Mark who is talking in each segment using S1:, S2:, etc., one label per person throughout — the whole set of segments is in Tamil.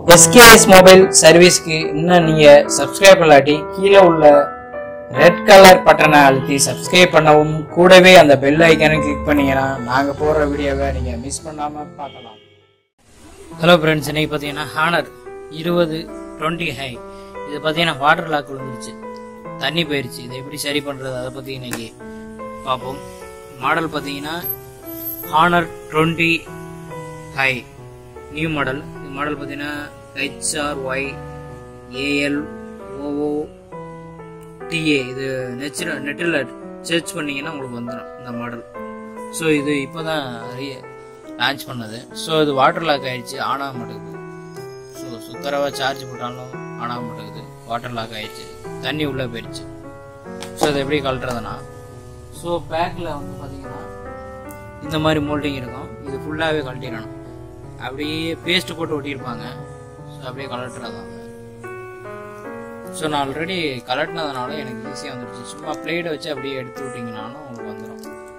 S1: எஸ்கேஎஸ் மொபைல் சர்வீஸ்க்கு இன்னும் நீங்கள் சப்ஸ்கிரைப் பண்ணலாட்டி கீழே உள்ள ரெட் கலர் பட்டனை அழுத்தி சப்ஸ்கிரைப் பண்ணவும் கூடவே அந்த பெல் ஐக்கனை கிளிக் பண்ணீங்கன்னா நாங்கள் போடுற வீடியோவை நீங்கள் மிஸ் பண்ணாமல் பார்க்கலாம் ஹலோ ஃப்ரெண்ட்ஸ் இன்னைக்கு பார்த்தீங்கன்னா ஹானர் இருபது டுவெண்ட்டி ஹை இது பார்த்தீங்கன்னா வாட்டர் லாக் விழுந்துருச்சு தண்ணி போயிருச்சு இதை எப்படி சரி பண்ணுறது அதை பற்றி இன்னைக்கு பார்ப்போம் மாடல் பார்த்தீங்கன்னா ஹானர் டுவெண்ட்டி ஹை நியூ மாடல் இந்த மாடல் பார்த்தீங்கன்னா HR Y AL O O DA இது நெச்சில் நெட்டில் சர்ச் பண்ணீங்கன்னா உங்களுக்கு வந்துடும் இந்த மாடல் ஸோ இது இப்போ தான் லான்ச் பண்ணது ஸோ இது வாட்டர் லாக் ஆயிடுச்சு ஆன் ஆக மாட்டேங்குது ஸோ சுத்தரவா சார்ஜ் போட்டாலும் ஆன் ஆக மாட்டேங்குது வாட்டர் லாக் ஆயிடுச்சு தண்ணி உள்ளே போயிடுச்சு ஸோ இதை எப்படி கழட்டுறதுனா ஸோ பேக்கில் வந்து பார்த்தீங்கன்னா இந்த மாதிரி மோல்டிங் இருக்கும் இது ஃபுல்லாகவே கழட்டிடணும் அப்படியே பேஸ்ட் போட்டு ஒட்டியிருப்பாங்க ஸோ அப்படியே கலட்டுறது தான் ஸோ நான் ஆல்ரெடி கலட்டினதுனால எனக்கு ஈஸியாக வந்துடுச்சு சும்மா பிளேடை வச்சு அப்படியே எடுத்து விட்டிங்கனாலும் உங்களுக்கு வந்துடும்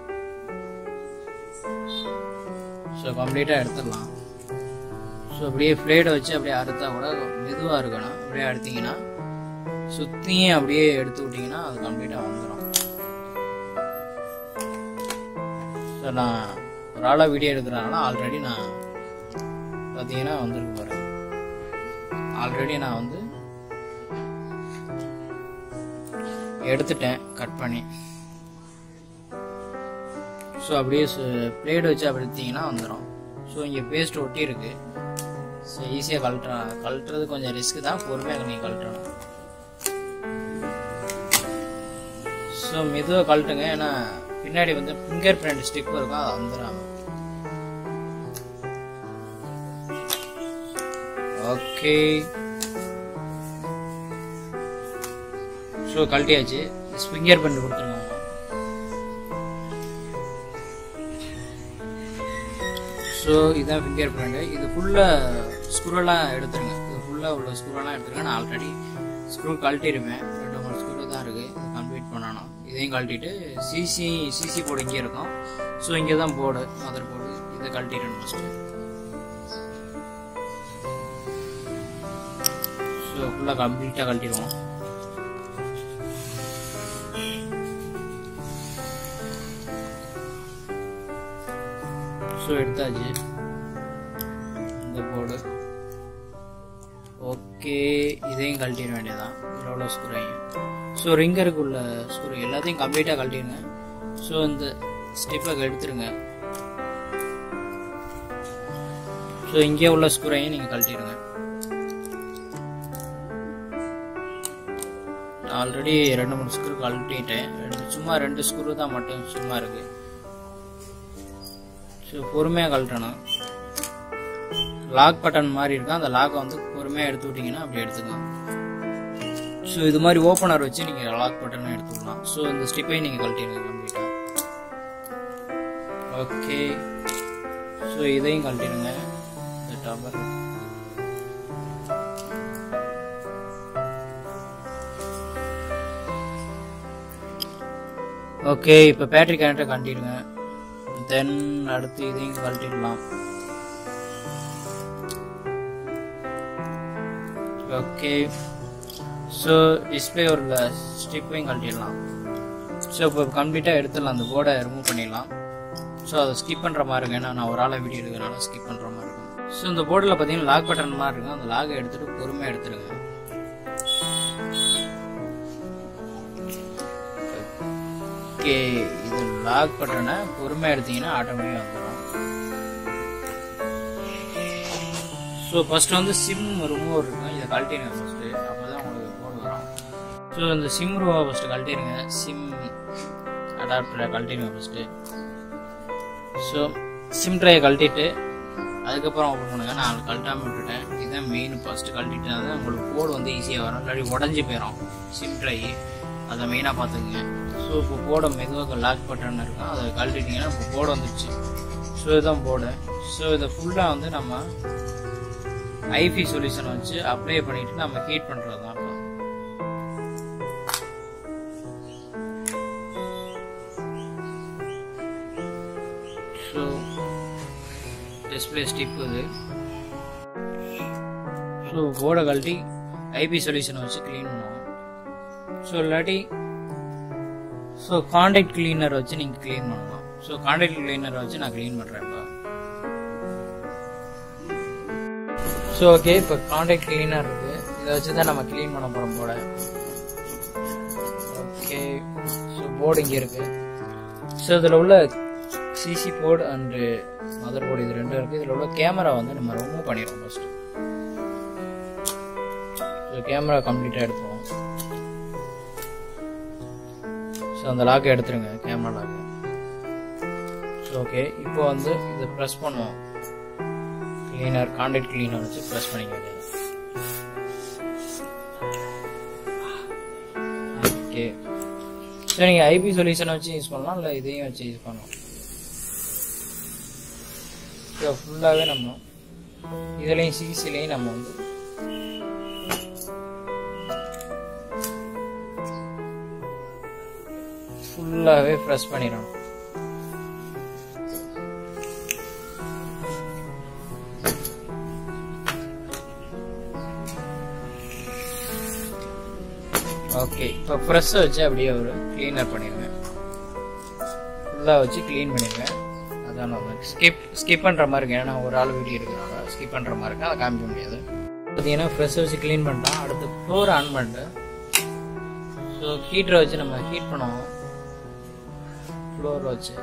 S1: ஸோ கம்ப்ளீட்டாக எடுத்துடலாம் ஸோ அப்படியே பிளேடை வச்சு அப்படியே அறுத்தா கூட மெதுவாக இருக்கணும் அப்படியே எடுத்தீங்கன்னா சுற்றியும் அப்படியே எடுத்து விட்டிங்கன்னா அது கம்ப்ளீட்டாக வந்துடும் ஸோ நான் ஒரு ஆளாக வீடியோ எடுக்கிறனால ஆல்ரெடி நான் பார்த்தீங்கன்னா வந்திருக்கு பாருங்க ஆல்ரெடி நான் வந்து எடுத்துட்டேன் கட் பண்ணி ஸோ அப்படியே பிளேடு வச்சு அப்படி எடுத்தீங்கன்னா வந்துடும் ஸோ இங்கே பேஸ்ட் ஒட்டி இருக்கு ஸோ ஈஸியாக கழட்டுற கழட்டுறது கொஞ்சம் ரிஸ்க் தான் பொறுமையாக நீங்கள் கழட்டணும் ஸோ மெதுவாக கழட்டுங்க ஏன்னா பின்னாடி வந்து ஃபிங்கர் பிரிண்ட் ஸ்டிக் இருக்கும் அது வந்துடும் ஓகே ஸோ கழட்டியாச்சு ஃபிங்கர் பிரிண்ட் கொடுத்துருங்க ஸோ இதுதான் ஃபிங்கர் பிரிண்ட் இது ஃபுல்லாக ஸ்க்ரூலாம் எடுத்துருங்க இது ஃபுல்லாக உள்ள ஸ்க்ரூலாம் எடுத்துருங்க நான் ஆல்ரெடி ஸ்க்ரூ கழட்டிடுவேன் ரெண்டு மூணு ஸ்க்ரூ தான் இருக்குது இது கம்ப்ளீட் பண்ணணும் இதையும் கழட்டிட்டு சிசி சிசி போர்டு இங்கே இருக்கும் ஸோ இங்கே தான் போர்டு மதர் போர்டு இதை கழட்டிடணும் ஃபஸ்ட்டு ஸோ ஃபுல்லாக கம்ப்ளீட்டாக கழட்டிடுவோம் ஸோ எடுத்தாச்சு இந்த போர்டு ஓகே இதையும் கழட்டிட வேண்டியதான் இதில் உள்ள ஸ்க்ரூவையும் ஸோ ரிங்கருக்கு உள்ள ஸ்க்ரூ எல்லாத்தையும் கம்ப்ளீட்டாக கழட்டிடுங்க ஸோ இந்த ஸ்டெப்பில் எடுத்துருங்க ஸோ இங்கே உள்ள ஸ்க்ரூவையும் நீங்கள் கழட்டிடுங்க ஆல்ரெடி ரெண்டு மூணு ஸ்க்ரூ கழட்டிட்டேன் ரெண்டு சும்மா ரெண்டு ஸ்க்ரூ தான் மட்டும் சும்மா இருக்கு ஸோ பொறுமையாக கழட்டணும் லாக் பட்டன் மாதிரி இருக்கும் அந்த லாக்கை வந்து பொறுமையாக எடுத்து விட்டிங்கன்னா அப்படி எடுத்துக்கலாம் ஸோ இது மாதிரி ஓப்பனர் வச்சு நீங்கள் லாக் பட்டன் எடுத்துக்கலாம் ஸோ இந்த ஸ்டிப்பையும் நீங்கள் கழட்டிடுங்க கம்ப்ளீட்டாக ஓகே ஸோ இதையும் கழட்டிடுங்க இந்த டபர் ஓகே இப்போ பேட்டரி கனெக்டை கழட்டிடுங்க தென் அடுத்து இதையும் கழட்டிடலாம் ஓகே ஸோ டிஸ்பிளே ஒரு ஸ்டிப்பையும் கழட்டிடலாம் ஸோ இப்போ கம்ப்ளீட்டாக எடுத்துடலாம் அந்த போர்டை ரிமூவ் பண்ணிடலாம் ஸோ அதை ஸ்கிப் பண்ணுற மாதிரி இருக்கும் ஏன்னா நான் ஒரு ஆளை வீடியோ எடுக்கிறனால ஸ்கிப் பண்ணுற மாதிரி இருக்கும் ஸோ இந்த போர்டில் பார்த்தீங்கன்னா லாக் பட்டன் மாதிரி இருக்கும் அந்த லாகை எடுத்துகிட்டு பொறுமையாக எடுத்துருங்க ஓகே இது லாக் பட்டனை பொறுமையாக எடுத்தீங்கன்னா ஆட்டோமேட்டிக்காக வந்துடும் ஸோ ஃபர்ஸ்ட் வந்து சிம் ரிமூவர் இருக்கும் இதை கழட்டிடுங்க ஃபர்ஸ்ட்டு அப்போ தான் உங்களுக்கு போர்டு வரும் ஸோ இந்த சிம் ரிமூவை ஃபஸ்ட்டு கழட்டிடுங்க சிம் அடாப்டரை கழட்டிடுங்க ஃபஸ்ட்டு ஸோ சிம் ட்ரையை கழட்டிட்டு அதுக்கப்புறம் ஓப்பன் பண்ணுங்க நான் கழட்டாமல் விட்டுட்டேன் இதுதான் மெயின் ஃபஸ்ட்டு கழட்டிட்டா தான் உங்களுக்கு போர்டு வந்து ஈஸியாக வரும் இல்லாட்டி உடஞ்சி போயிடும் சிம் ட்ரை அதை மெயினாக பார்த்துக்குங்க ஸோ இப்போ போர்டை மெதுவாக லாக் பட்டன் இருக்கும் அதை கழட்டிட்டிங்கன்னா இப்போ போர்டு வந்துடுச்சு ஸோ இதுதான் போர்டு ஸோ இதை ஃபுல்லாக வந்து நம்ம ஐபி சொல்யூஷன் வச்சு அப்ளை பண்ணிட்டு நம்ம ஹீட் பண்ணுறது தான் இப்போ ஸோ டிஸ்பிளே ஸ்டிப் இது ஸோ போர்டை கழட்டி ஐபி சொல்யூஷனை வச்சு க்ளீன் பண்ணுவோம் ஸோ இல்லாட்டி ஸோ காண்டாக்ட் கிளீனர் வச்சு நீங்கள் க்ளீன் பண்ணலாம் ஸோ காண்டாக்ட் கிளீனர் வச்சு நான் க்ளீன் பண்ணுறேன் இப்போ ஸோ ஓகே இப்போ காண்டாக்ட் கிளீனர் இருக்கு இதை வச்சு தான் நம்ம க்ளீன் பண்ண போகிறோம் போர்டை ஓகே ஸோ போர்டு இங்கே இருக்கு ஸோ இதில் உள்ள CC board and mother board இது ரெண்டும் இருக்குது இதில் உள்ள கேமரா வந்து நம்ம ரிமூவ் பண்ணிடுவோம் ஃபஸ்ட்டு ஸோ கேமரா கம்ப்ளீட்டாக எடுத்துருவோம் ஸோ அந்த லாக்கை எடுத்துருங்க கேமரா லாக்கு ஸோ ஓகே இப்போ வந்து இதை ப்ரெஸ் பண்ணுவோம் கிளீனர் காண்டாக்ட் கிளீனர் வச்சு ப்ரெஸ் பண்ணிக்க வேண்டியது ஓகே ஸோ நீங்கள் ஐபி சொல்யூஷனை வச்சு யூஸ் பண்ணலாம் இல்லை இதையும் வச்சு யூஸ் பண்ணலாம் ஸோ ஃபுல்லாகவே நம்ம இதுலேயும் சிசிலையும் நம்ம வந்து ஃபுல்லாகவே ப்ரெஸ் பண்ணிடணும் ஓகே இப்போ ப்ரெஸ்ஸை வச்சு அப்படியே ஒரு க்ளீனர் பண்ணிடுங்க ஃபுல்லாக வச்சு க்ளீன் பண்ணிடுங்க அதான் நம்ம ஸ்கிப் ஸ்கிப் பண்ணுற மாதிரி இருக்கு ஏன்னா ஒரு ஆள் வீடியோ இருக்கிறாங்க ஸ்கிப் பண்ணுற மாதிரி இருக்கு அதை காமிக்க முடியாது பார்த்தீங்கன்னா ஃப்ரெஷ்ஷை வச்சு க்ளீன் பண்ணிட்டோம் அடுத்து ஃப்ளோர் ஆன் பண்ணிட்டு ஸோ ஹீட்டரை வச்சு நம்ம ஹீட் பண்ணுவோம் ஃப்ளோர் வச்சு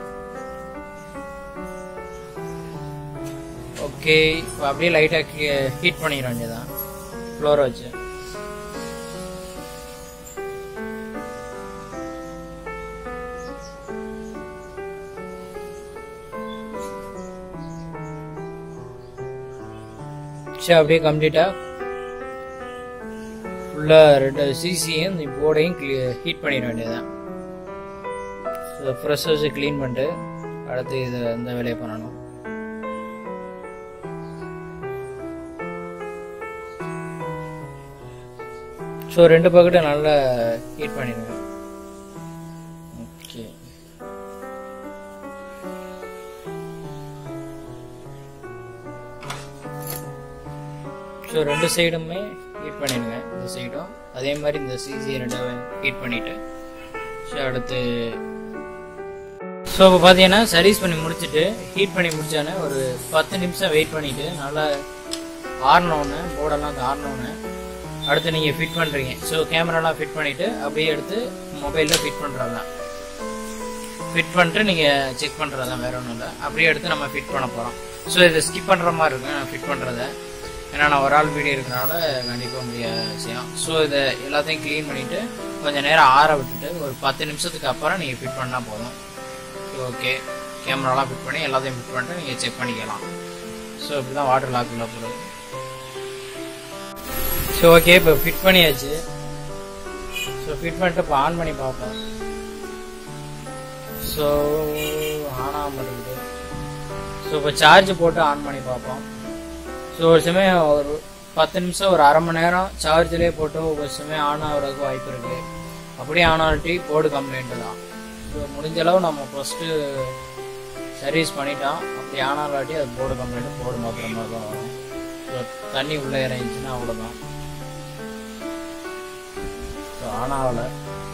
S1: ஓகே இப்போ அப்படியே லைட்டாக ஹீட் பண்ணிட வேண்டியதான் ஃப்ளோரை வச்சு சரி அப்படியே கம்ப்ளீட்டாக ஃபுல்லாக ரெண்டு சிசியும் இந்த போர்டையும் ஹீட் பண்ணிட வேண்டியதுதான் ஸோ ஃப்ரெஷ் வச்சு க்ளீன் பண்ணிட்டு அடுத்து இது இந்த வேலையை பண்ணணும் ஸோ ரெண்டு பக்கெட்டை நல்லா ஹீட் பண்ணிடுங்க ஓகே ஸோ ரெண்டு சைடுமே ஹீட் பண்ணிடுங்க இந்த சைடும் அதே மாதிரி இந்த சிசி ரெண்டும் ஹீட் பண்ணிட்டு ஸோ அடுத்து ஸோ இப்போ பார்த்தீங்கன்னா சர்வீஸ் பண்ணி முடிச்சுட்டு ஹீட் பண்ணி முடிச்சானே ஒரு பத்து நிமிஷம் வெயிட் பண்ணிட்டு நல்லா ஆறினோன்னு போர்டெல்லாம் ஆறினோன்னு அடுத்து நீங்கள் ஃபிட் பண்ணுறீங்க ஸோ கேமராலாம் ஃபிட் பண்ணிவிட்டு அப்படியே எடுத்து மொபைலில் ஃபிட் பண்ணுறது தான் ஃபிட் பண்ணிட்டு நீங்கள் செக் பண்ணுறது தான் வேற ஒன்றும் இல்லை அப்படியே எடுத்து நம்ம ஃபிட் பண்ண போகிறோம் ஸோ இதை ஸ்கிப் பண்ணுற மாதிரி இருக்கும் நான் ஃபிட் பண்ணுறத ஏன்னா நான் ஒரு ஆள் வீடியோ இருக்கிறனால கண்டிப்பாக முடியாத விஷயம் ஸோ இதை எல்லாத்தையும் க்ளீன் பண்ணிவிட்டு கொஞ்சம் நேரம் ஆற விட்டுட்டு ஒரு பத்து நிமிஷத்துக்கு அப்புறம் நீங்கள் ஃபிட் பண்ணால் போதும் ஓகே கேமராலாம் ஃபிட் பண்ணி எல்லாத்தையும் ஃபிட் பண்ணிட்டு நீங்கள் செக் பண்ணிக்கலாம் ஸோ இப்படி தான் வாட்டர் லாக் உள்ள போடுது ஸோ ஓகே இப்போ ஃபிட் பண்ணியாச்சு ஸோ ஃபிட் பண்ணிட்டு இப்போ ஆன் பண்ணி பார்ப்போம் ஸோ ஆன் ஆக மாட்டேங்குது ஸோ இப்போ சார்ஜ் போட்டு ஆன் பண்ணி பார்ப்போம் ஸோ ஒரு சமயம் ஒரு பத்து நிமிஷம் ஒரு அரை மணி நேரம் சார்ஜ்லேயே போட்டு ஒரு சமயம் ஆன் ஆகிறதுக்கு வாய்ப்பு இருக்குது அப்படியே ஆன் ஆகிட்டு போர்டு கம்ப்ளைண்ட்டு தான் ஸோ முடிஞ்ச அளவு நம்ம ஃபஸ்ட்டு சர்வீஸ் பண்ணிட்டோம் அப்படி ஆன் ஆகாட்டி அது போர்டு கம்ப்ளைண்ட் போர்டு மாத்திரமா தான் வரும் ஸோ தண்ணி உள்ளே இறங்கிச்சுன்னா அவ்வளோதான் ஸோ ஆன் ஆகலை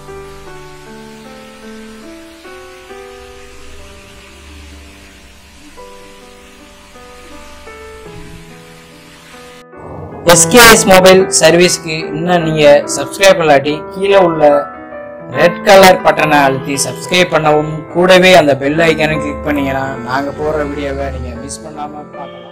S1: எஸ்கேஎஸ் மொபைல் சர்வீஸ்க்கு இன்னும் நீங்கள் சப்ஸ்கிரைப் பண்ணலாட்டி கீழே உள்ள ரெட் கலர் பட்டனை அழுத்தி சப்ஸ்கிரைப் பண்ணவும் கூடவே அந்த பெல் ஐக்கானை கிளிக் பண்ணீங்கன்னா நாங்கள் போடுற வீடியோவை நீங்கள் மிஸ் பண்ணாமல் பார்க்கலாம்